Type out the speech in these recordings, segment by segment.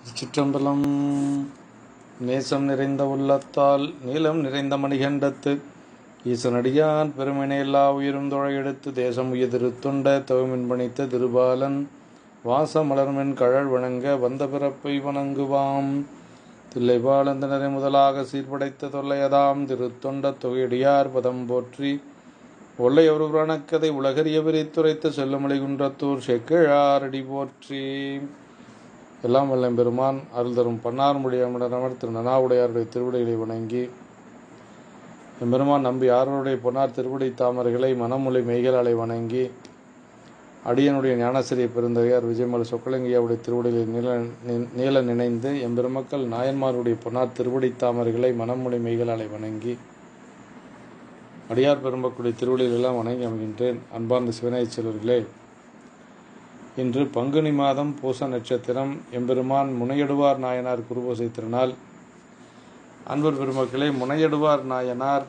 சிற்றம்பலம் நேசம் நிறைந்த உள்ளத்தால் நீலம் நிறைந்த மணிகண்டத்து ஈசனடியான் பெருமினை எல்லா உயிரும் தொழ எடுத்து தேசம் உயதிருத்துண்ட தவமின் பணித்த திருபாலன் வாச மலர்மென் கழல் வணங்க வந்த பிறப்பை வணங்குவாம் தில்லைபாலந்தனரை முதலாக சீர்படைத்த தொல்லையதாம் திருத்தொண்ட தொகையடியார் பதம் போற்றி ஒல்லை ஒரு புராணக்கதை உலகறிய விரித்துரைத்த செல்லுமலை குன்றத்தூர் செக்கிழாரடி போற்றி எல்லாம் வல்லம் பெருமான் அருள் தரும் பன்னார் முடியாமிடனவர் திரு நனாவுடையாருடைய திருவிடைகளை வணங்கி எம்பெருமான் நம்பி யாருடைய பொன்னார் திருவிடை தாமரைகளை மனமொழி மெய்களாலை வணங்கி அடியனுடைய ஞானசிரிய பெருந்தகையார் விஜயமலை சொக்கலிங்கையாவுடைய திருவிடையில் நீல நி- நீல நினைந்து எம்பெருமக்கள் நாயன்மாருடைய பொன்னார் திருவிடை தாமரைகளை மனமொழி மெய்களாலை வணங்கி அடியார் பெரும்பக்குடைய திருவிழியில் எல்லாம் வணங்கி அமைகின்றேன் அன்பார்ந்த சிவனாய் செல்வர்களே இன்று பங்குனி மாதம் பூச நட்சத்திரம் எம்பெருமான் முனையடுவார் நாயனார் குருபூசை திருநாள் அன்பர் பெருமக்களே முனையடுவார் நாயனார்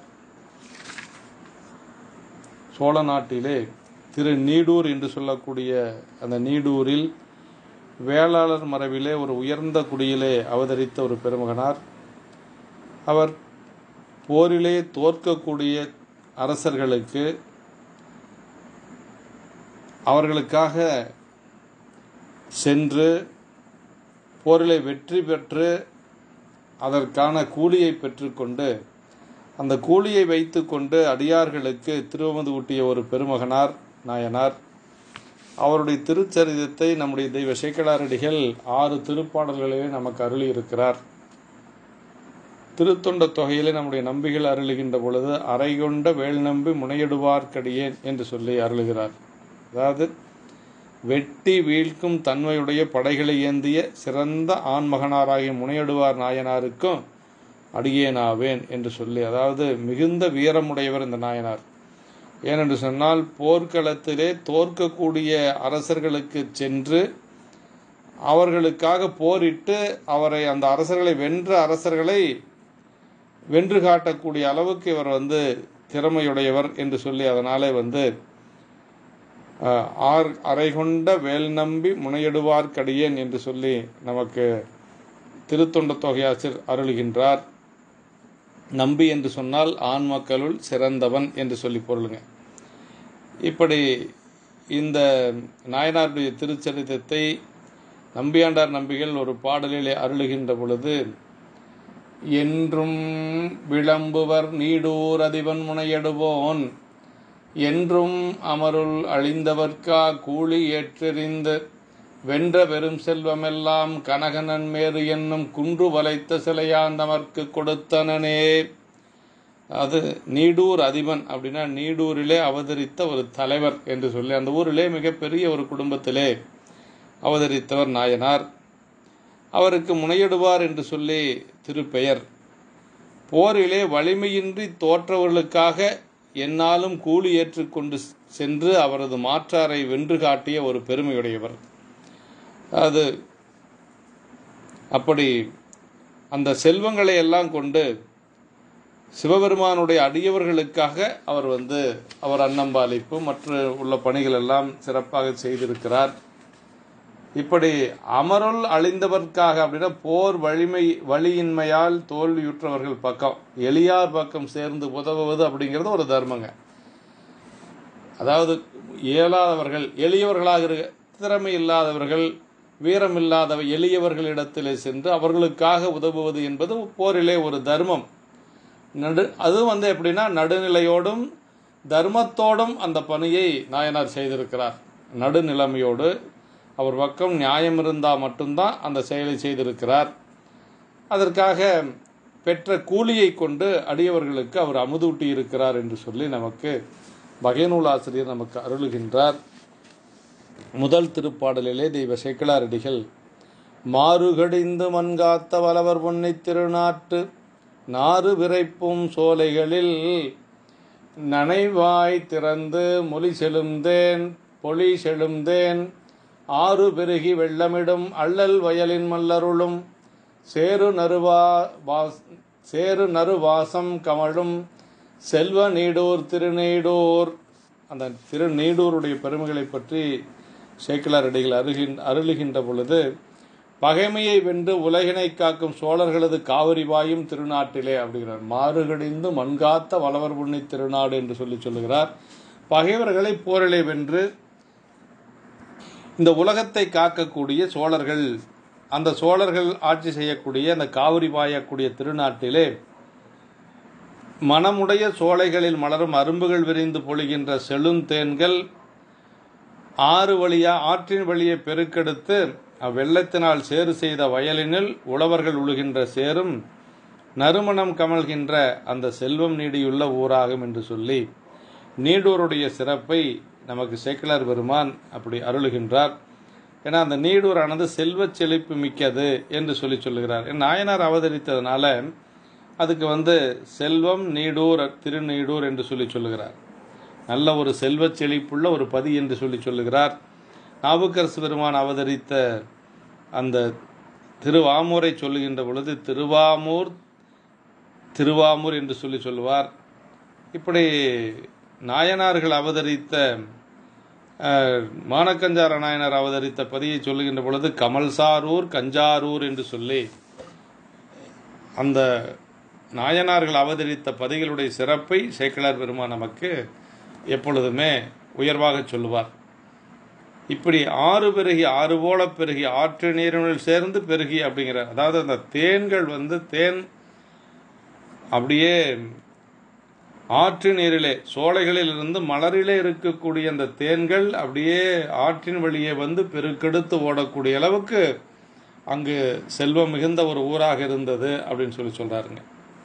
சோழ நாட்டிலே திரு நீடூர் என்று சொல்லக்கூடிய அந்த நீடூரில் வேளாளர் மரபிலே ஒரு உயர்ந்த குடியிலே அவதரித்த ஒரு பெருமகனார் அவர் போரிலே தோற்கக்கூடிய அரசர்களுக்கு அவர்களுக்காக சென்று போரிலே வெற்றி பெற்று அதற்கான கூலியை பெற்றுக்கொண்டு அந்த கூலியை வைத்துக்கொண்டு அடியார்களுக்கு திருவமது ஊட்டிய ஒரு பெருமகனார் நாயனார் அவருடைய திருச்சரிதத்தை நம்முடைய தெய்வ சேக்கடாரடிகள் ஆறு திருப்பாடல்களிலே நமக்கு அருளி இருக்கிறார் திருத்தொண்ட தொகையிலே நம்முடைய நம்பிகள் அருளுகின்ற பொழுது அறைகொண்ட வேல் நம்பி முனையிடுவார்க்கடியேன் என்று சொல்லி அருளுகிறார் அதாவது வெட்டி வீழ்க்கும் தன்மையுடைய படைகளை ஏந்திய சிறந்த ஆண்மகனாராகிய முனையிடுவார் நாயனாருக்கும் அடியேனாவேன் என்று சொல்லி அதாவது மிகுந்த வீரமுடையவர் இந்த நாயனார் ஏனென்று சொன்னால் போர்க்களத்திலே தோற்கக்கூடிய அரசர்களுக்கு சென்று அவர்களுக்காக போரிட்டு அவரை அந்த அரசர்களை வென்ற அரசர்களை வென்று காட்டக்கூடிய அளவுக்கு இவர் வந்து திறமையுடையவர் என்று சொல்லி அதனாலே வந்து அஹ், ஆர் அறை கொண்ட வேல் நம்பி முனையிடுவார்க்கடியேன் என்று சொல்லி நமக்கு திருத்தொண்ட தொகையாசிர் அருளுகின்றார் நம்பி என்று சொன்னால் ஆண் மக்களுள் சிறந்தவன் என்று சொல்லி பொருளுங்க இப்படி இந்த நாயனாருடைய திருச்சரிதத்தை நம்பியாண்டார் நம்பிகள் ஒரு பாடலிலே அருளுகின்ற பொழுது என்றும் விளம்புவர் நீடூர் அதிபன் முனையடுவோன் என்றும் அமருள் அழிந்தவர்க்கா கூலி ஏற்றெறிந்து வென்ற பெரும் செல்வமெல்லாம் கனகனன் மேறு என்னும் குன்று வளைத்த சிலையாந்தமர்க்கு கொடுத்தனனே அது நீடூர் அதிபன் அப்படின்னா நீடூரிலே அவதரித்த ஒரு தலைவர் என்று சொல்லி அந்த ஊரிலே மிகப்பெரிய ஒரு குடும்பத்திலே அவதரித்தவர் நாயனார் அவருக்கு முனையிடுவார் என்று சொல்லி திருப்பெயர் போரிலே வலிமையின்றி தோற்றவர்களுக்காக என்னாலும் கூலி ஏற்றுக்கொண்டு சென்று அவரது மாற்றாரை வென்று காட்டிய ஒரு பெருமையுடையவர் அது அப்படி அந்த செல்வங்களை எல்லாம் கொண்டு சிவபெருமானுடைய அடியவர்களுக்காக அவர் வந்து அவர் அன்னம்பாலிப்பு மற்ற உள்ள பணிகள் எல்லாம் சிறப்பாக செய்திருக்கிறார் இப்படி அமருள் அழிந்தவர்க்காக அப்படின்னா போர் வலிமை வலியின்மையால் தோல்வியுற்றவர்கள் பக்கம் எளியார் பக்கம் சேர்ந்து உதவுவது அப்படிங்கிறது ஒரு தர்மங்க அதாவது இயலாதவர்கள் எளியவர்களாக இருக்க திறமை இல்லாதவர்கள் வீரம் இல்லாத எளியவர்களிடத்திலே சென்று அவர்களுக்காக உதவுவது என்பது போரிலே ஒரு தர்மம் நடு அதுவும் வந்து எப்படின்னா நடுநிலையோடும் தர்மத்தோடும் அந்த பணியை நாயனார் செய்திருக்கிறார் நடுநிலைமையோடு அவர் பக்கம் நியாயம் இருந்தால் மட்டும்தான் அந்த செயலை செய்திருக்கிறார் அதற்காக பெற்ற கூலியை கொண்டு அடியவர்களுக்கு அவர் அமுதூட்டி இருக்கிறார் என்று சொல்லி நமக்கு வகைநூல் ஆசிரியர் நமக்கு அருளுகின்றார் முதல் திருப்பாடலிலே தெய்வ சேக்கிழாரடிகள் மாறுகடிந்து மண்காத்த வலவர் பொன்னை திருநாட்டு நாறு விரைப்பும் சோலைகளில் நனைவாய் திறந்து மொழி செலுந்தேன் பொலி செழுந்தேன் ஆறு பெருகி வெள்ளமிடும் அள்ளல் வயலின் மல்லருளும் சேரு நறுவா வாஸ் சேரு நறுவாசம் கமழும் செல்வ நீடூர் திருநீடூர் அந்த திருநீடூருடைய பெருமைகளை பற்றி சேக்கிலார் அடிகள் அருகின் அருளுகின்ற பொழுது பகைமையை வென்று உலகினை காக்கும் சோழர்களது காவிரி வாயும் திருநாட்டிலே அப்படிங்கிறார் மாறுகடிந்து மண்காத்த வளவர் புண்ணி திருநாடு என்று சொல்லி சொல்லுகிறார் பகைவர்களை போரிலே வென்று இந்த உலகத்தை காக்கக்கூடிய சோழர்கள் அந்த சோழர்கள் ஆட்சி செய்யக்கூடிய அந்த காவிரி பாயக்கூடிய திருநாட்டிலே மனமுடைய சோலைகளில் மலரும் அரும்புகள் விரிந்து பொழிகின்ற செழுந்தேன்கள் ஆறு வழியா ஆற்றின் வழியை பெருக்கெடுத்து அவ்வெள்ளத்தினால் சேறு செய்த வயலினில் உழவர்கள் உழுகின்ற சேரும் நறுமணம் கமல்கின்ற அந்த செல்வம் நீடியுள்ள ஊராகும் என்று சொல்லி நீடூருடைய சிறப்பை நமக்கு சேக்கிலார் பெருமான் அப்படி அருளுகின்றார் ஏன்னா அந்த நீடூரானது செல்வச் செழிப்பு மிக்கது என்று சொல்லி சொல்லுகிறார் நாயனார் அவதரித்ததுனால அதுக்கு வந்து செல்வம் நீடூர் திருநீடூர் என்று சொல்லி சொல்லுகிறார் நல்ல ஒரு செல்வச் செழிப்புள்ள ஒரு பதி என்று சொல்லி சொல்லுகிறார் நாவுக்கரசு பெருமான் அவதரித்த அந்த திருவாமூரை சொல்லுகின்ற பொழுது திருவாமூர் திருவாமூர் என்று சொல்லி சொல்லுவார் இப்படி நாயனார்கள் அவதரித்த மானக்கஞ்சார நாயனார் அவதரித்த பதியை சொல்லுகின்ற பொழுது கமல்சாரூர் கஞ்சாரூர் என்று சொல்லி அந்த நாயனார்கள் அவதரித்த பதிகளுடைய சிறப்பை சேக்கிழார் பெருமான் நமக்கு எப்பொழுதுமே உயர்வாக சொல்லுவார் இப்படி ஆறு பெருகி ஆறு போல பெருகி ஆற்று நீரினுள் சேர்ந்து பெருகி அப்படிங்கிற அதாவது அந்த தேன்கள் வந்து தேன் அப்படியே ஆற்று நீரிலே சோலைகளில் இருந்து மலரிலே இருக்கக்கூடிய அந்த தேன்கள் அப்படியே ஆற்றின் வழியே வந்து பெருக்கெடுத்து ஓடக்கூடிய அளவுக்கு அங்கு செல்வம் மிகுந்த ஒரு ஊராக இருந்தது அப்படின்னு சொல்லி சொல்றாருங்க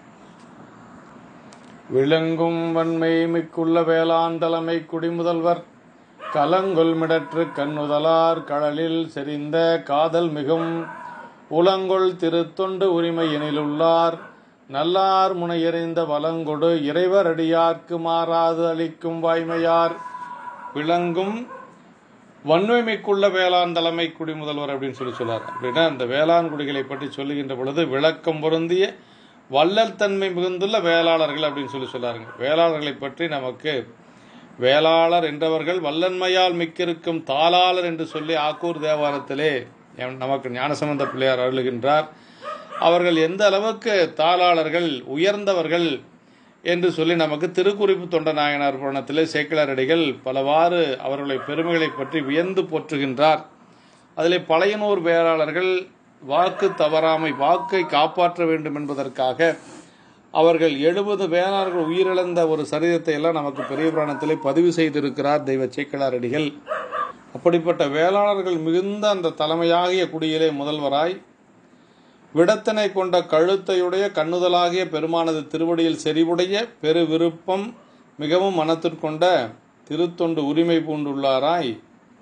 விளங்கும் வன்மை மிக்குள்ள வேளாண் தலைமை குடிமுதல்வர் கலங்கொல் மிடற்று கண்ணுதலார் கடலில் செறிந்த காதல் மிகும் உலங்கொள் திருத்தொண்டு உரிமையினிலுள்ளார் நல்லார் முனையறிந்த வலங்கொடு இறைவர் அடியார்க்கு மாறாது அளிக்கும் வாய்மையார் விளங்கும் வன்மைமிக்குள்ள வேளாண் தலைமை குடிமுதல்வர் அப்படின்னு சொல்லி சொல்றார் அப்படின்னா அந்த வேளாண் குடிகளை பற்றி சொல்லுகின்ற பொழுது விளக்கம் பொருந்திய வள்ளல் தன்மை மிகுந்துள்ள வேளாளர்கள் அப்படின்னு சொல்லி சொல்லாருங்க வேளாளர்களை பற்றி நமக்கு வேளாளர் என்றவர்கள் வல்லன்மையால் மிக்கிருக்கும் தாளாளர் என்று சொல்லி ஆக்கூர் தேவாரத்திலே நமக்கு ஞானசம்பந்த பிள்ளையார் அருளுகின்றார் அவர்கள் எந்த அளவுக்கு தாளாளர்கள் உயர்ந்தவர்கள் என்று சொல்லி நமக்கு திருக்குறிப்பு தொண்ட நாயனார் புராணத்திலே சேக்கிலாரடிகள் பலவாறு அவர்களுடைய பெருமைகளை பற்றி வியந்து போற்றுகின்றார் அதிலே பழையனூர் வேளாளர்கள் வாக்கு தவறாமை வாக்கை காப்பாற்ற வேண்டும் என்பதற்காக அவர்கள் எழுபது வேளாளர்கள் உயிரிழந்த ஒரு சரிதத்தை எல்லாம் நமக்கு பெரிய புராணத்திலே பதிவு செய்திருக்கிறார் தெய்வ சேக்கிலாரடிகள் அப்படிப்பட்ட வேளாளர்கள் மிகுந்த அந்த தலைமையாகிய குடியிலே முதல்வராய் விடத்தினை கொண்ட கழுத்தையுடைய கண்ணுதலாகிய பெருமானது திருவடியில் செறிவுடைய பெரு விருப்பம் மிகவும் மனத்திற்கொண்ட திருத்தொண்டு உரிமை பூண்டுள்ளாராய்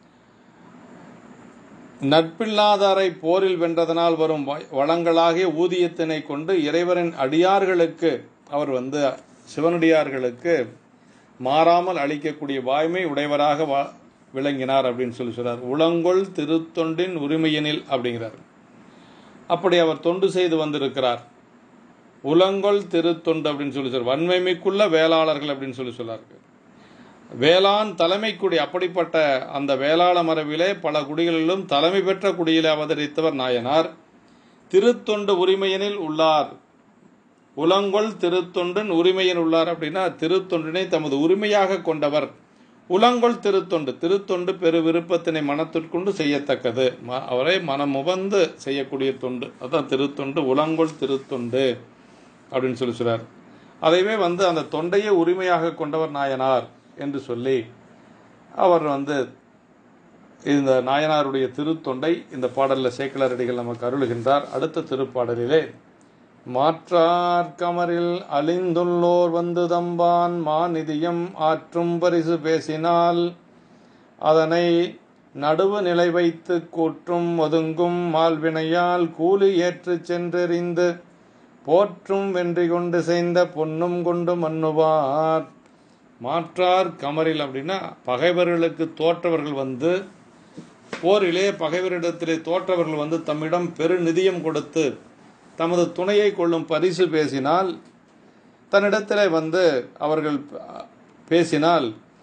நட்பில்லாதாரை போரில் வென்றதனால் வரும் வளங்களாகிய ஊதியத்தினை கொண்டு இறைவரின் அடியார்களுக்கு அவர் வந்து சிவனடியார்களுக்கு மாறாமல் அளிக்கக்கூடிய வாய்மை உடையவராக விளங்கினார் அப்படின்னு சொல்லி சொல்றார் உளங்கொள் திருத்தொண்டின் உரிமையினில் அப்படிங்கிறார் அப்படி அவர் தொண்டு செய்து வந்திருக்கிறார் உலங்கொள் திருத்தொண்டு அப்படின்னு சொல்லி சொல்றார் வன்மைமிக்குள்ள வேளாளர்கள் அப்படின்னு சொல்லி சொல்றாரு வேளாண் தலைமை குடி அப்படிப்பட்ட அந்த வேளாள மரபிலே பல குடிகளிலும் தலைமை பெற்ற குடியிலே அவதரித்தவர் நாயனார் திருத்தொண்டு உரிமையினில் உள்ளார் உலங்கொள் திருத்தொண்டின் உரிமையின் உள்ளார் அப்படின்னா திருத்தொண்டினை தமது உரிமையாக கொண்டவர் உலங்கொள் திருத்தொண்டு திருத்தொண்டு பெரு விருப்பத்தினை மனத்திற்கொண்டு செய்யத்தக்கது அவரை மனம் முகந்து செய்யக்கூடிய தொண்டு அதான் திருத்தொண்டு உலங்கொள் திருத்தொண்டு அப்படின்னு சொல்லி சொல்றார் அதைவே வந்து அந்த தொண்டையே உரிமையாக கொண்டவர் நாயனார் என்று சொல்லி அவர் வந்து இந்த நாயனாருடைய திருத்தொண்டை இந்த பாடலில் சேக்கலரடிகள் நமக்கு அருளுகின்றார் அடுத்த திருப்பாடலிலே மாற்றார் கமரில் அழிந்துள்ளோர் வந்து தம்பான் மாநிதியம் ஆற்றும் பரிசு பேசினால் அதனை நடுவு நிலை வைத்து கூற்றும் ஒதுங்கும் மால்வினையால் கூலி ஏற்றுச் சென்றெறிந்து போற்றும் வென்றி கொண்டு செய்த பொன்னும் கொண்டு மன்னுவார் மாற்றார் கமரில் அப்படின்னா பகைவர்களுக்கு தோற்றவர்கள் வந்து போரிலே பகைவரிடத்திலே தோற்றவர்கள் வந்து தம்மிடம் பெருநிதியம் கொடுத்து தமது துணையை கொள்ளும் பரிசு பேசினால் தன்னிடத்திலே வந்து அவர்கள் பேசினால்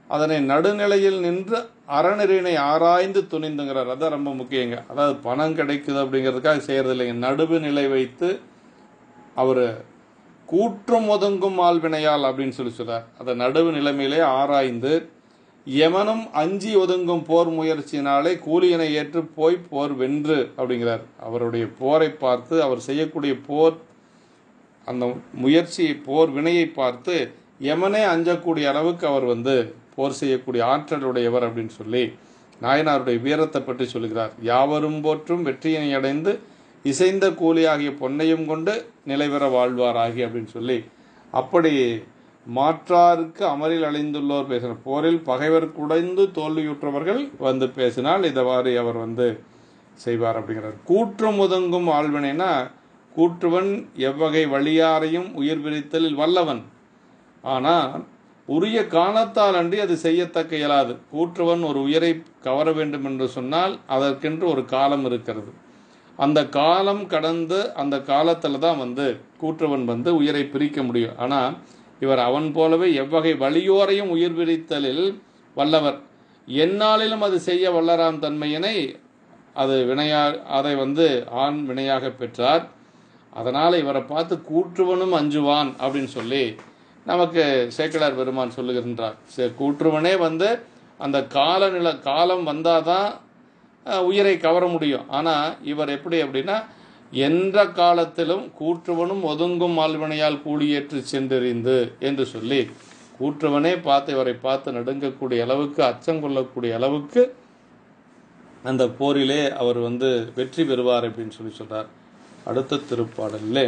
அதனை நடுநிலையில் நின்று அறநெறியினை ஆராய்ந்து துணிந்துங்கிறார் அதான் ரொம்ப முக்கியங்க அதாவது பணம் கிடைக்குது அப்படிங்கிறதுக்காக செய்யறது இல்லைங்க நடுவு நிலை வைத்து அவர் கூற்றும் ஒதுங்கும் ஆள்வினையால் அப்படின்னு சொல்லி சொல்றார் அதை நடுவு நிலைமையிலே ஆராய்ந்து எவனும் அஞ்சி ஒதுங்கும் போர் முயற்சியினாலே கூலியினை ஏற்று போய் போர் வென்று அப்படிங்கிறார் அவருடைய போரை பார்த்து அவர் செய்யக்கூடிய போர் அந்த முயற்சியை போர் வினையை பார்த்து எமனே அஞ்சக்கூடிய அளவுக்கு அவர் வந்து போர் செய்யக்கூடிய ஆற்றலுடையவர் அப்படின்னு சொல்லி நாயனாருடைய வீரத்தை பற்றி சொல்கிறார் யாவரும் போற்றும் வெற்றியினை அடைந்து இசைந்த கூலி ஆகிய பொன்னையும் கொண்டு நிலைபெற வாழ்வாராகி அப்படின்னு சொல்லி அப்படி மாற்றாருக்கு அமரில் அழிந்துள்ளோர் பேசினார் போரில் பகைவர் குடைந்து தோல்வியுற்றவர்கள் வந்து பேசினால் இதவாறு அவர் வந்து செய்வார் அப்படிங்கிறார் கூற்றும் ஒதுங்கும் ஆழ்வினைனா கூற்றுவன் எவ்வகை வழியாரையும் உயிர் பிரித்தலில் வல்லவன் ஆனால் உரிய காலத்தால் அன்றி அது செய்யத்தக்க இயலாது கூற்றுவன் ஒரு உயிரை கவர வேண்டும் என்று சொன்னால் அதற்கென்று ஒரு காலம் இருக்கிறது அந்த காலம் கடந்து அந்த காலத்தில் தான் வந்து கூற்றுவன் வந்து உயிரை பிரிக்க முடியும் ஆனால் இவர் அவன் போலவே எவ்வகை வழியோரையும் உயிர் பிரித்தலில் வல்லவர் எந்நாளிலும் அது செய்ய வல்லராம் தன்மையினை அது வினையா அதை வந்து ஆண் வினையாக பெற்றார் அதனால் இவரை பார்த்து கூற்றுவனும் அஞ்சுவான் அப்படின்னு சொல்லி நமக்கு சேக்கலார் பெருமான் சொல்லுகின்றார் சரி கூற்றுவனே வந்து அந்த காலநில காலம் வந்தாதான் அஹ், உயிரை கவர முடியும் ஆனால் இவர் எப்படி அப்படின்னா எந்த காலத்திலும் கூற்றுவனும் ஒதுங்கும் ஆழ்வினையால் கூலியேற்று சென்றெறிந்து என்று சொல்லி கூற்றுவனே பார்த்து இவரை பார்த்து நடுங்கக்கூடிய அளவுக்கு அச்சம் கொள்ளக்கூடிய அளவுக்கு அந்த போரிலே அவர் வந்து வெற்றி பெறுவார் அப்படின்னு சொல்லி சொல்றார் அடுத்த திருப்பாடலில்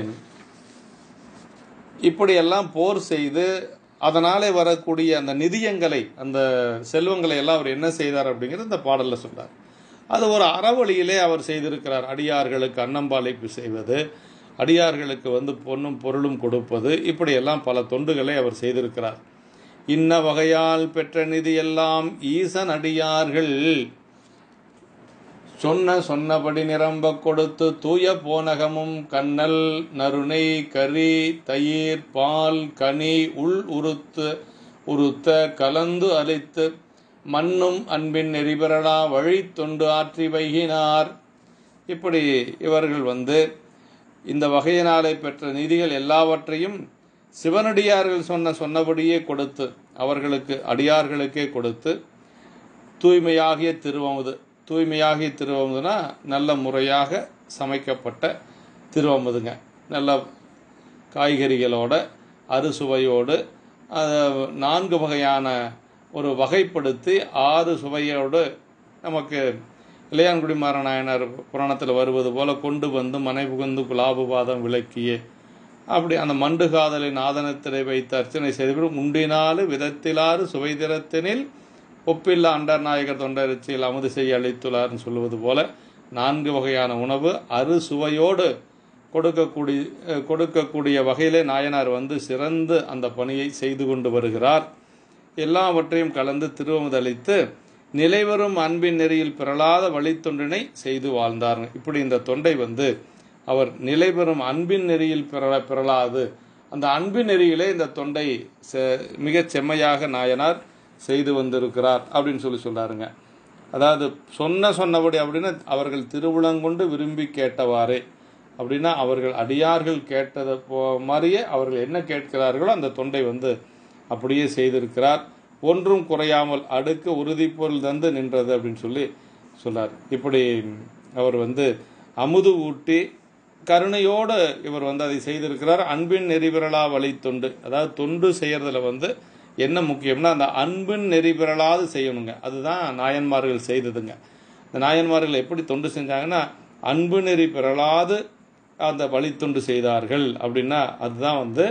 இப்படியெல்லாம் போர் செய்து அதனாலே வரக்கூடிய அந்த நிதியங்களை அந்த செல்வங்களை எல்லாம் அவர் என்ன செய்தார் அப்படிங்கிறது இந்த பாடல்ல சொல்றார் அது ஒரு அறவழியிலே அவர் செய்திருக்கிறார் அடியார்களுக்கு அன்னம்பாளைப்பு செய்வது அடியார்களுக்கு வந்து பொன்னும் பொருளும் கொடுப்பது இப்படியெல்லாம் பல தொண்டுகளை அவர் செய்திருக்கிறார் இன்ன வகையால் பெற்ற நிதி எல்லாம் ஈசன் அடியார்கள் சொன்ன சொன்னபடி நிரம்ப கொடுத்து தூய போனகமும் கண்ணல் நறுனை கறி தயிர் பால் கனி உள் உருத்து உருத்த கலந்து அளித்து மண்ணும் அன்பின் நெறிபெறலா வழி தொண்டு ஆற்றி வைகினார் இப்படி இவர்கள் வந்து இந்த வகையினாலே பெற்ற நிதிகள் எல்லாவற்றையும் சிவனடியார்கள் சொன்ன சொன்னபடியே கொடுத்து அவர்களுக்கு அடியார்களுக்கே கொடுத்து தூய்மையாகிய திருவமுது தூய்மையாகிய திருவமுதுனா நல்ல முறையாக சமைக்கப்பட்ட திருவமுதுங்க நல்ல காய்கறிகளோட அறுசுவையோடு அஹ், நான்கு வகையான ஒரு வகைப்படுத்தி ஆறு சுவையோடு நமக்கு இளையான்குடி மாறநாயனார் புராணத்தில் வருவது போல கொண்டு வந்து மனை புகுந்து குலாபுபாதம் விளக்கியே அப்படி அந்த மண்டு காதலை நாதனத்திலே வைத்து அர்ச்சனை செய்து உண்டினாலு விதத்திலாறு சுவைதிரத்தினில் ஒப்பில்லா அண்டர் நாயகர் தொண்டரிச்சியில் அமுது செய்ய அளித்துள்ளார்னு சொல்லுவது போல நான்கு வகையான உணவு அறு சுவையோடு கொடுக்கக்கூடிய அஹ், கொடுக்கக்கூடிய வகையிலே நாயனார் வந்து சிறந்து அந்த பணியை செய்து கொண்டு வருகிறார் எல்லாவற்றையும் கலந்து திருவமுதளித்து நிலைவரும் அன்பின் நெறியில் பிறளாத வழித்தொண்டினை செய்து வாழ்ந்தார் இப்படி இந்த தொண்டை வந்து அவர் நிலைபெறும் அன்பின் நெறியில் பிறள பிறளாது அந்த அன்பின் நெறியிலே இந்த தொண்டை செ- மிகச் செம்மையாக நாயனார் செய்து வந்திருக்கிறார் அப்படின்னு சொல்லி சொல்றாருங்க அதாவது சொன்ன சொன்னபடி அப்படின்னா அவர்கள் திருவுளங்கொண்டு விரும்பி கேட்டவாறே அப்படின்னா அவர்கள் அடியார்கள் கேட்டதை போ மாதிரியே அவர்கள் என்ன கேட்கிறார்களோ அந்த தொண்டை வந்து அப்படியே செய்திருக்கிறார் ஒன்றும் குறையாமல் அடுக்கு உறுதிப்பொருள் தந்து நின்றது அப்படின்னு சொல்லி சொன்னார் இப்படி அவர் வந்து அமுது ஊட்டி கருணையோடு இவர் வந்து அதை செய்திருக்கிறார் அன்பின் நெறிபிரளா வழி தொண்டு அதாவது தொண்டு செய்யறதுல வந்து என்ன முக்கியம்னா அந்த அன்பின் நெறிபிரளாது செய்யணுங்க அதுதான் நாயன்மார்கள் செய்ததுங்க இந்த நாயன்மார்கள் எப்படி தொண்டு செஞ்சாங்கன்னா அன்பு நெறி பிறளாது அந்த வழித்தொண்டு செய்தார்கள் அப்படின்னா அதுதான் வந்து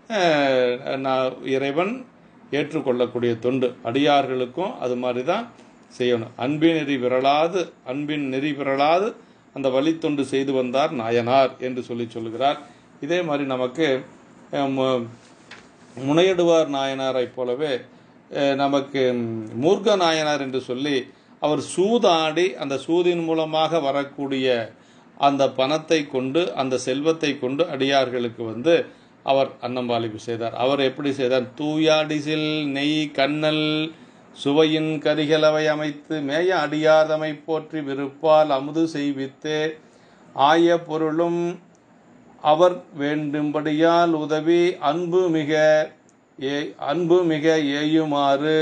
அஹ், நான் இறைவன் ஏற்றுக்கொள்ளக்கூடிய தொண்டு அடியார்களுக்கும் அது மாதிரி தான் செய்யணும் அன்பின் நெறி விரலாது அன்பின் நெறி விரலாது அந்த வழித்தொண்டு செய்து வந்தார் நாயனார் என்று சொல்லி சொல்லுகிறார் இதே மாதிரி நமக்கு அஹ், மு- முனையிடுவார் நாயனாரைப் போலவே அஹ், நமக்கு ம், மூர்க்க நாயனார் என்று சொல்லி அவர் சூதாடி அந்த சூதின் மூலமாக வரக்கூடிய அந்த பணத்தை கொண்டு அந்த செல்வத்தை கொண்டு அடியார்களுக்கு வந்து அவர் அன்னம்பாளிப்பு செய்தார் அவர் எப்படி செய்தார் தூயாடிசில் நெய் கண்ணல் சுவையின் கரிகளவை அமைத்து மேய அடியாதமை போற்றி விருப்பால் அமுது செய்வித்தே ஆய பொருளும் அவர் வேண்டும்படியால் உதவி அன்பு மிக ஏ அன்பு மிக ஏயுமாறு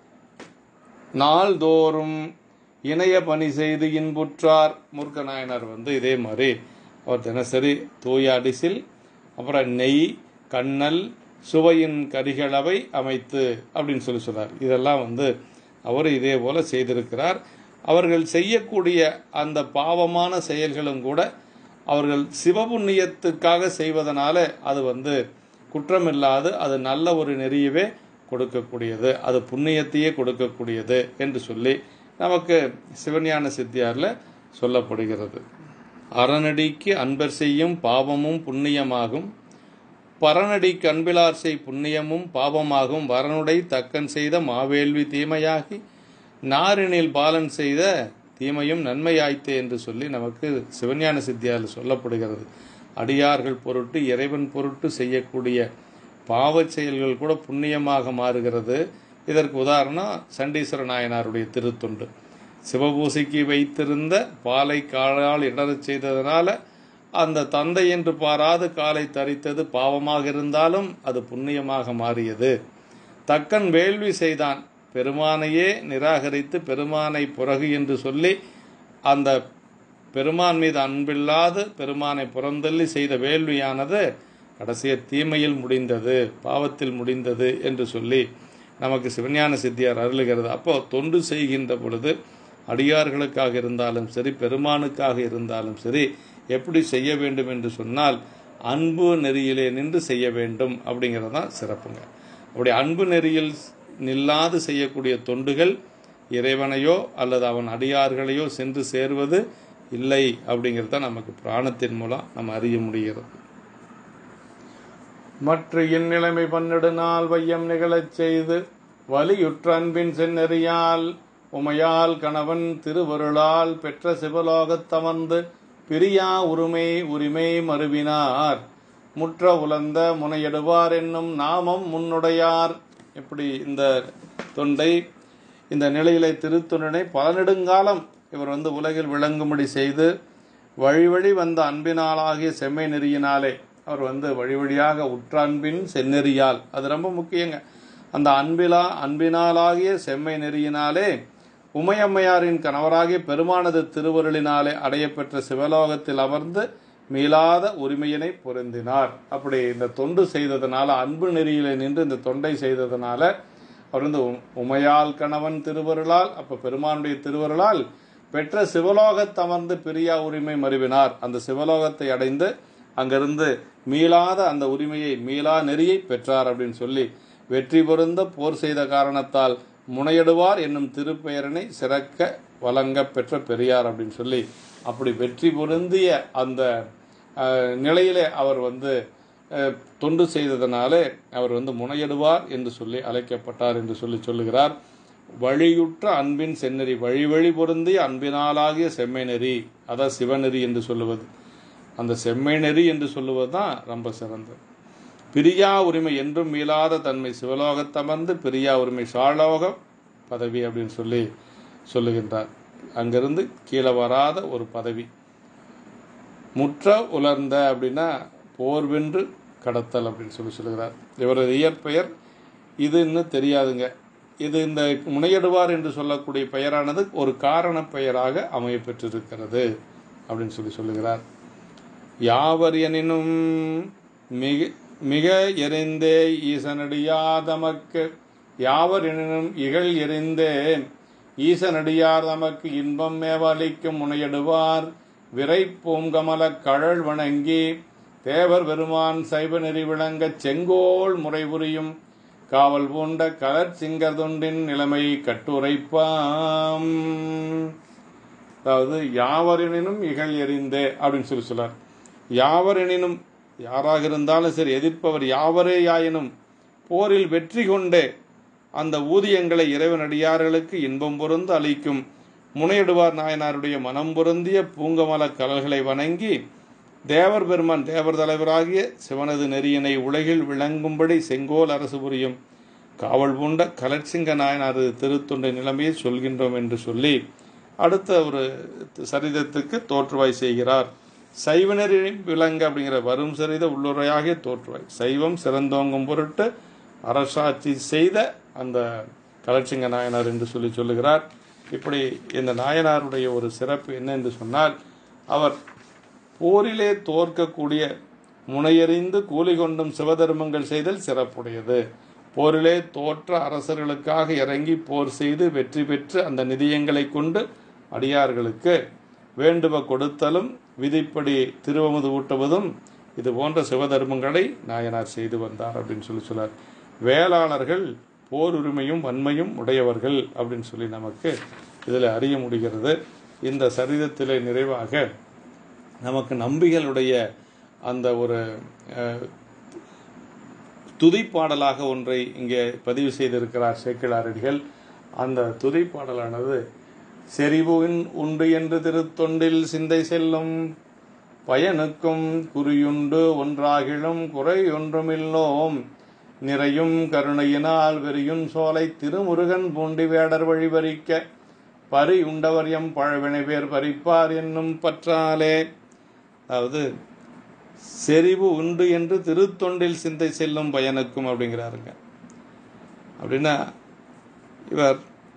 நாள்தோறும் இணைய பணி செய்து இன்புற்றார் மூர்க்க நாயனார் வந்து இதே மாதிரி அவர் தினசரி தூய அடிசில் அப்புறம் நெய் கண்ணல் சுவையின் கரிகளவை அமைத்து அப்படின்னு சொல்லி சொல்றார் இதெல்லாம் வந்து அவர் இதே போல செய்திருக்கிறார் அவர்கள் செய்யக்கூடிய அந்த பாவமான செயல்களும் கூட அவர்கள் சிவபுண்ணியத்துக்காக செய்வதனால அது வந்து குற்றமில்லாது அது நல்ல ஒரு நெறியவே கொடுக்கக்கூடியது அது புண்ணியத்தையே கொடுக்கக்கூடியது என்று சொல்லி நமக்கு சிவஞான சித்தியாரில் சொல்லப்படுகிறது அறநடிக்கு அன்பர் செய்யும் பாவமும் புண்ணியமாகும் பரநடிக்கு அன்பிலார் செய் புண்ணியமும் பாவமாகும் வரனுடை தக்கன் செய்த மாவேள்வி தீமையாகி நாரினில் பாலன் செய்த தீமையும் நன்மையாய்த்தே என்று சொல்லி நமக்கு சிவஞான சித்தியாரில் சொல்லப்படுகிறது அடியார்கள் பொருட்டு இறைவன் பொருட்டு செய்யக்கூடிய பாவச் செயல்கள் கூட புண்ணியமாக மாறுகிறது இதற்கு உதாரணம் சண்டீஸ்வர நாயனாருடைய திருத்தொண்டு சிவபூசைக்கு வைத்திருந்த பாலை காலால் இடறச் செய்ததனால அந்த தந்தை என்று பாராது காலை தரித்தது பாவமாக இருந்தாலும் அது புண்ணியமாக மாறியது தக்கன் வேள்வி செய்தான் பெருமானையே நிராகரித்து பெருமானை புறகு என்று சொல்லி அந்த பெருமான் மீது அன்பில்லாது பெருமானை புறந்தள்ளி செய்த வேள்வியானது கடைசிய தீமையில் முடிந்தது பாவத்தில் முடிந்தது என்று சொல்லி நமக்கு சிவஞான சித்தியார் அருளுகிறது அப்போ தொண்டு செய்கின்ற பொழுது அடியார்களுக்காக இருந்தாலும் சரி பெருமானுக்காக இருந்தாலும் சரி எப்படி செய்ய வேண்டும் என்று சொன்னால் அன்பு நெறியிலே நின்று செய்ய வேண்டும் அப்படிங்கிறது தான் சிறப்புங்க அப்படி அன்பு நெறியில் நில்லாது செய்யக்கூடிய தொண்டுகள் இறைவனையோ அல்லது அவன் அடியார்களையோ சென்று சேர்வது இல்லை அப்படிங்கிறது தான் நமக்கு பிராணத்தின் மூலம் நம்ம அறிய முடிகிறது மற்ற இந்நிலைமை பன்னெடு நாள் வையம் நிகழச் செய்து வலியுற்ற அன்பின் செந்நெறியால் உமையால் கணவன் திருவருளால் பெற்ற சிவலோகத்தமர்ந்து பிரியா உரிமை உரிமை மறுவினார் முற்ற உலர்ந்த முனையெடுவார் என்னும் நாமம் முன்னுடையார் இப்படி இந்த தொண்டை இந்த நிலையிலே திருத்துணனை பல நெடுங்காலம் இவர் வந்து உலகில் விளங்கும்படி செய்து வழி வழி வந்த அன்பினாலாகிய செம்மை நெறியினாலே அவர் வந்து வழி வழியாக உற்ற அன்பின் செந்நெறியால் அது ரொம்ப முக்கியங்க அந்த அன்பிலா அன்பினாலாகிய செம்மை நெறியினாலே உமையம்மையாரின் கணவராகிய பெருமானது திருவருளினாலே அடையப்பெற்ற சிவலோகத்தில் அமர்ந்து மீளாத உரிமையினை பொருந்தினார் அப்படி இந்த தொண்டு செய்ததனால அன்பு நெறியிலே நின்று இந்த தொண்டை செய்ததனால அவர் வந்து உம்- உமையால் கணவன் திருவருளால் அப்ப பெருமானுடைய திருவருளால் பெற்ற சிவலோகத்தமர்ந்து பிரியா உரிமை மறுவினார் அந்த சிவலோகத்தை அடைந்து அங்கிருந்து மீளாத அந்த உரிமையை மீளா நெறியை பெற்றார் அப்படின்னு சொல்லி வெற்றி பொருந்த போர் செய்த காரணத்தால் முனையிடுவார் என்னும் திருப்பெயரினை சிறக்க வழங்க பெற்ற பெரியார் அப்படின்னு சொல்லி அப்படி வெற்றி பொருந்திய அந்த அஹ், நிலையிலே அவர் வந்து அஹ், தொண்டு செய்ததனாலே அவர் வந்து முனையிடுவார் என்று சொல்லி அழைக்கப்பட்டார் என்று சொல்லி சொல்லுகிறார் வழியுற்ற அன்பின் செந்நெறி வழி வழி பொருந்திய அன்பினாலாகிய செம்மை நெறி அதான் சிவநெறி என்று சொல்லுவது அந்த செம்மை நெறி என்று சொல்லுவது தான் ரொம்ப சிறந்தது பிரியா உரிமை என்றும் மீளாத தன்மை சிவலோகத்தமர்ந்து பிரியா உரிமை சாலோக பதவி அப்படின்னு சொல்லி சொல்லுகின்றார் அங்கிருந்து கீழே வராத ஒரு பதவி முற்ற உலர்ந்த அப்படின்னா போர் வென்று கடத்தல் அப்படின்னு சொல்லி சொல்லுகிறார் இவரது இயற்பெயர் இது இன்னும் தெரியாதுங்க இது இந்த முனையிடுவார் என்று சொல்லக்கூடிய பெயரானது ஒரு காரண பெயராக அமைய பெற்றிருக்கிறது அப்படின்னு சொல்லி சொல்லுகிறார் யாவர் எனினும் மிக மிக எறிந்தே ஈசனடியார் தமக்கு யாவர் எனினும் இகழ் எறிந்தேன் ஈசனடியார் தமக்கு இன்பம் மேவலிக்கும் முனையிடுவார் விரை பூங்கமல கழல் வணங்கி தேவர் பெருமான் சைவ நெறி விளங்கச் செங்கோல் முறை புரியும் காவல் பூண்ட கலர் சிங்கர்தொண்டின் நிலைமை கட்டுரைப்பாம் அதாவது யாவரெனினும் இகழ் எறிந்தே அப்படின்னு சொல்லி சொல்றார் யாவரெனினும் யாராக இருந்தாலும் சரி எதிர்ப்பவர் யாவரே யாயினும் போரில் வெற்றி கொண்டே அந்த ஊதியங்களை இறைவனடியார்களுக்கு இன்பம் பொருந்து அளிக்கும் முனையிடுவார் நாயனாருடைய மனம் பொருந்திய பூங்கமல கலல்களை வணங்கி தேவர் பெருமான் தேவர் தலைவராகிய சிவனது நெறியினை உலகில் விளங்கும்படி செங்கோல் அரசு புரியும் காவல் பூண்ட கலட்சிங்க நாயனார் திருத்தொண்டை நிலைமையை சொல்கின்றோம் என்று சொல்லி அடுத்த ஒரு சரிதத்துக்கு தோற்றுவாய் செய்கிறார் சைவனரி விலங்கு அப்படிங்கிற வரும் சரித உள்ளுரையாகிய தோற்றுவாய் சைவம் சிறந்தோங்கும் பொருட்டு அரசாட்சி செய்த அந்த கலட்சிங்க நாயனார் என்று சொல்லி சொல்லுகிறார் இப்படி இந்த நாயனாருடைய ஒரு சிறப்பு என்ன என்று சொன்னால் அவர் போரிலே தோற்கக்கூடிய முனையறிந்து கூலி கொண்டும் சிவதர்மங்கள் செய்தல் சிறப்புடையது போரிலே தோற்ற அரசர்களுக்காக இறங்கி போர் செய்து வெற்றி பெற்று அந்த நிதியங்களை கொண்டு அடியார்களுக்கு வேண்டுவ கொடுத்தலும் விதிப்படி திருவமுது ஊட்டுவதும் இது போன்ற சிவதர்மங்களை நாயனார் செய்து வந்தார் அப்படின்னு சொல்லி சொல்லார் வேளாளர்கள் போர் உரிமையும் வன்மையும் உடையவர்கள் அப்படின்னு சொல்லி நமக்கு இதில் அறிய முடிகிறது இந்த சரிதத்திலே நிறைவாக நமக்கு நம்பிகளுடைய அந்த ஒரு அஹ், துதிப்பாடலாக ஒன்றை இங்கே பதிவு செய்திருக்கிறார் சேக்கிழாரடிகள் அந்த துதிப்பாடலானது செறிவுன் உண்டு என்று திருத்தொண்டில் சிந்தை செல்லும் பயனுக்கும் குறியுண்டு ஒன்றாகிலும் குறை ஒன்றுமில்லோம் நிறையும் கருணையினால் வெறியுன் சோலை திருமுருகன் பூண்டி வேடர் வழிபறிக்க பறி உண்டவர் எம் பழவினை பேர் பறிப்பார் என்னும் பற்றாலே அதாவது செறிவு உண்டு என்று திருத்தொண்டில் சிந்தை செல்லும் பயனுக்கும் அப்படிங்கிறாருங்க அப்படின்னா இவர்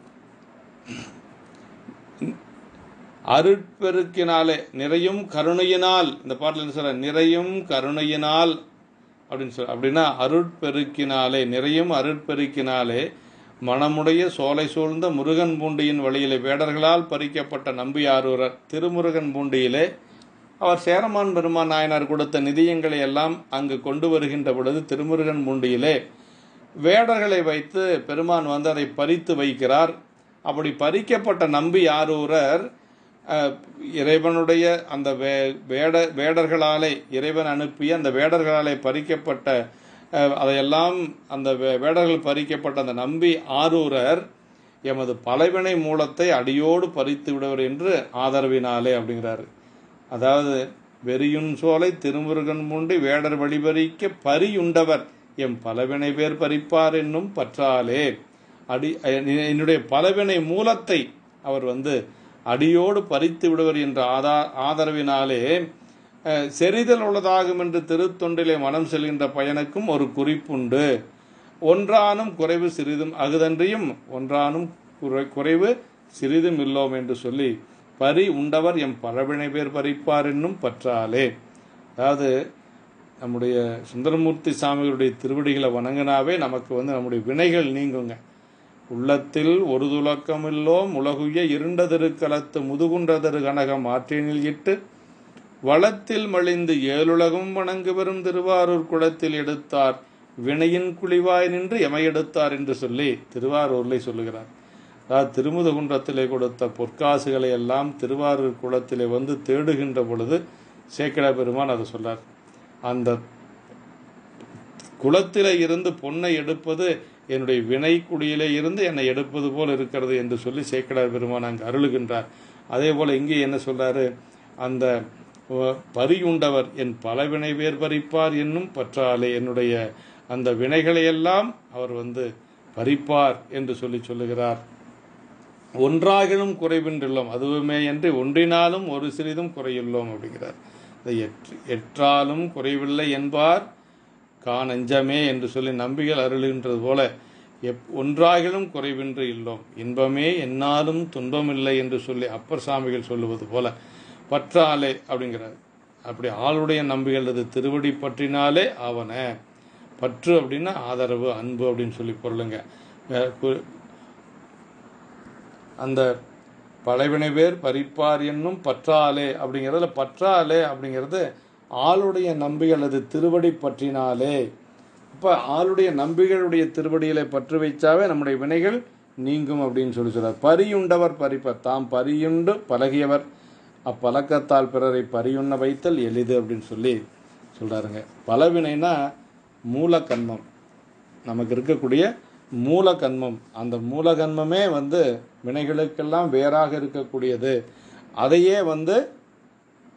அருட்பெருக்கினாலே நிறையும் கருணையினால் இந்த பாட்டில் என்ன சொல்ற நிறையும் கருணையினால் அப்படின்னு சொல்ல அப்படின்னா அருட்பெருக்கினாலே நிறையும் அருட்பெருக்கினாலே மனமுடைய சோலை சூழ்ந்த முருகன் பூண்டியின் வழியிலே வேடர்களால் பறிக்கப்பட்ட நம்பியாரூரர் திருமுருகன் பூண்டியிலே அவர் சேரமான் பெருமான் நாயனார் கொடுத்த நிதியங்களை எல்லாம் அங்கு கொண்டு வருகின்ற பொழுது திருமுருகன் பூண்டியிலே வேடர்களை வைத்து பெருமான் வந்து அதை பறித்து வைக்கிறார் அப்படி பறிக்கப்பட்ட நம்பி ஆரூரர் அஹ், இறைவனுடைய அந்த வே வேட வேடர்களாலே இறைவன் அனுப்பிய அந்த வேடர்களாலே பறிக்கப்பட்ட அஹ், அதையெல்லாம் அந்த வே- வேடர்கள் பறிக்கப்பட்ட அந்த நம்பி ஆரூரர் எமது பலவினை மூலத்தை அடியோடு பறித்து விடுவர் என்று ஆதரவினாலே அப்படிங்கிறாரு அதாவது வெறியுன் சோலை திருமுருகன் முண்டி வேடர் வழிபறிக்க பரியுண்டவர் எம் பலவினை பேர் பறிப்பார் என்னும் பற்றாலே அடி என்னுடைய பலவினை மூலத்தை அவர் வந்து அடியோடு பறித்து விடுவர் என்ற ஆதா ஆதரவினாலே அஹ், செறிதல் உள்ளதாகும் என்று திருத்தொண்டிலே மனம் செல்கின்ற பயனுக்கும் ஒரு குறிப்புண்டு ஒன்றானும் குறைவு சிறிதும் அகுதன்றியும் ஒன்றானும் குறை- குறைவு சிறிதும் இல்லோம் என்று சொல்லி பரி உண்டவர் எம் பழவினை பேர் பறிப்பார் என்னும் பற்றாலே அதாவது நம்முடைய சுந்தரமூர்த்தி சாமிகளுடைய திருவடிகளை வணங்கினாவே நமக்கு வந்து நம்முடைய வினைகள் நீங்குங்க உள்ளத்தில் ஒரு துலக்கமில்லோம் உலகுய இருண்ட திருக்கலத்து முதுகுன்றதரு கனகம் ஆற்றினில் இட்டு வளத்தில் மலிந்து ஏழுலகும் வணங்கு வரும் திருவாரூர் குளத்தில் எடுத்தார் வினையின் குழிவாய் நின்று எமையெடுத்தார் என்று சொல்லி திருவாரூர்லை சொல்லுகிறார் அதாவது திருமுதுகுன்றத்திலே கொடுத்த பொற்காசுகளை எல்லாம் திருவாரூர் குளத்திலே வந்து தேடுகின்ற பொழுது சேக்கிழ பெருமான் அதை சொல்றார் அந்த குளத்திலே இருந்து பொன்னை எடுப்பது என்னுடைய வினை குடியிலே இருந்து என்னை எடுப்பது போல் இருக்கிறது என்று சொல்லி சேக்கடார் பெருமான் அங்கு அருளுகின்றார் அதே போல இங்கே என்ன சொல்றாரு அந்த அஹ், பரியுண்டவர் என் பல வினை வேர் பறிப்பார் என்னும் பற்றாலே என்னுடைய அந்த வினைகளையெல்லாம் அவர் வந்து பறிப்பார் என்று சொல்லி சொல்லுகிறார் ஒன்றாகிலும் குறைவின்றுள்ளோம் அதுவுமே என்று ஒன்றினாலும் ஒரு சிறிதும் குறையுள்ளோம் அப்படிங்கிறார் இந்த எற்று எற்றாலும் குறைவில்லை என்பார் காணஞ்சமே என்று சொல்லி நம்பிகள் அருளுகின்றது போல எப் ஒன்றாகிலும் குறைவின்றி இல்லோம் இன்பமே என்னாலும் துன்பமில்லை என்று சொல்லி அப்பர் சாமிகள் சொல்லுவது போல பற்றாலே அப்படிங்கிறார் அப்படி ஆளுடைய நம்பிகள் அது திருவடி பற்றினாலே ஆவன பற்று அப்படின்னா ஆதரவு அன்பு அப்படின்னு சொல்லி பொருளுங்க அஹ் கு- அந்த பலவினை பேர் பறிப்பார் என்னும் பற்றாலே அப்படிங்கிறதுல பற்றாலே அப்படிங்கிறது ஆளுடைய நம்பிகள் அது திருவடி பற்றினாலே இப்போ ஆளுடைய நம்பிகளுடைய திருவடிகளை பற்று வைச்சாவே நம்முடைய வினைகள் நீங்கும் அப்படின்னு சொல்லி சொல்றார் பரியுண்டவர் பறிப்பர் தாம் பரியுண்டு பழகியவர் அப்பழக்கத்தால் பிறரை பரியுண்ண வைத்தல் எளிது அப்படின்னு சொல்லி சொல்றாருங்க பலவினைனா மூலக்கண்மம் நமக்கு இருக்கக்கூடிய மூலகன்மம் அந்த மூலகன்மமே வந்து வினைகளுக்கெல்லாம் வேறாக இருக்கக்கூடியது அதையே வந்து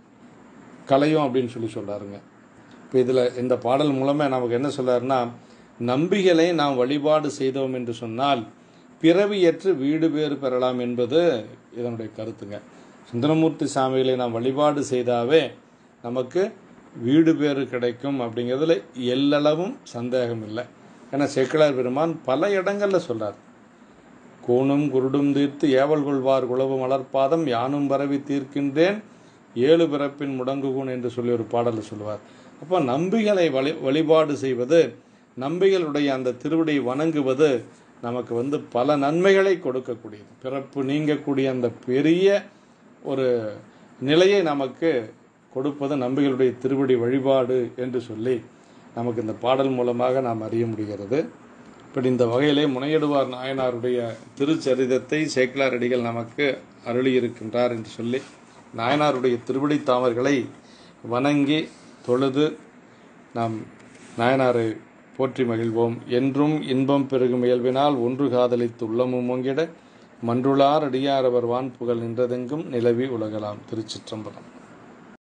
கலையும் அப்படின்னு சொல்லி சொல்றாருங்க இப்போ இதில் இந்த பாடல் மூலமே நமக்கு என்ன சொல்றாருன்னா நம்பிகளை நாம் வழிபாடு செய்தோம் என்று சொன்னால் பிறவியற்று வீடு பேறு பெறலாம் என்பது இதனுடைய கருத்துங்க சுந்தரமூர்த்தி சாமிகளை நாம் வழிபாடு செய்தாவே நமக்கு வீடு பேறு கிடைக்கும் அப்படிங்கிறதுல எல்லளவும் சந்தேகம் இல்லை ஏன்னா சேக்கிழார் பெருமான் பல இடங்களில் சொல்றார் கூணும் குருடும் தீர்த்து ஏவல் கொள்வார் குளவு மலர்பாதம் யானும் பரவி தீர்க்கின்றேன் ஏழு பிறப்பின் முடங்குகூன் என்று சொல்லி ஒரு பாடலில் சொல்லுவார் அப்போ நம்பிகளை வழி வழிபாடு செய்வது நம்பிகளுடைய அந்த திருவிடை வணங்குவது நமக்கு வந்து பல நன்மைகளை கொடுக்கக்கூடியது பிறப்பு நீங்கக்கூடிய அந்த பெரிய ஒரு நிலையை நமக்கு கொடுப்பது நம்பிகளுடைய திருவடி வழிபாடு என்று சொல்லி நமக்கு இந்த பாடல் மூலமாக நாம் அறிய முடிகிறது இப்படி இந்த வகையிலே முனையிடுவார் நாயனாருடைய திருச்சரிதத்தை சேக்கிலாரடிகள் நமக்கு அருளியிருக்கின்றார் என்று சொல்லி நாயனாருடைய திருவடி தாமர்களை வணங்கி தொழுது நாம் நாயனாரை போற்றி மகிழ்வோம் என்றும் இன்பம் பெருகும் இயல்பினால் ஒன்று காதலித்து உள்ளமும் ஓங்கிட மன்றுளார் அடியாரவர் வான் புகழ் நின்றதெங்கும் நிலவி உலகலாம் திருச்சிற்றம்பலம்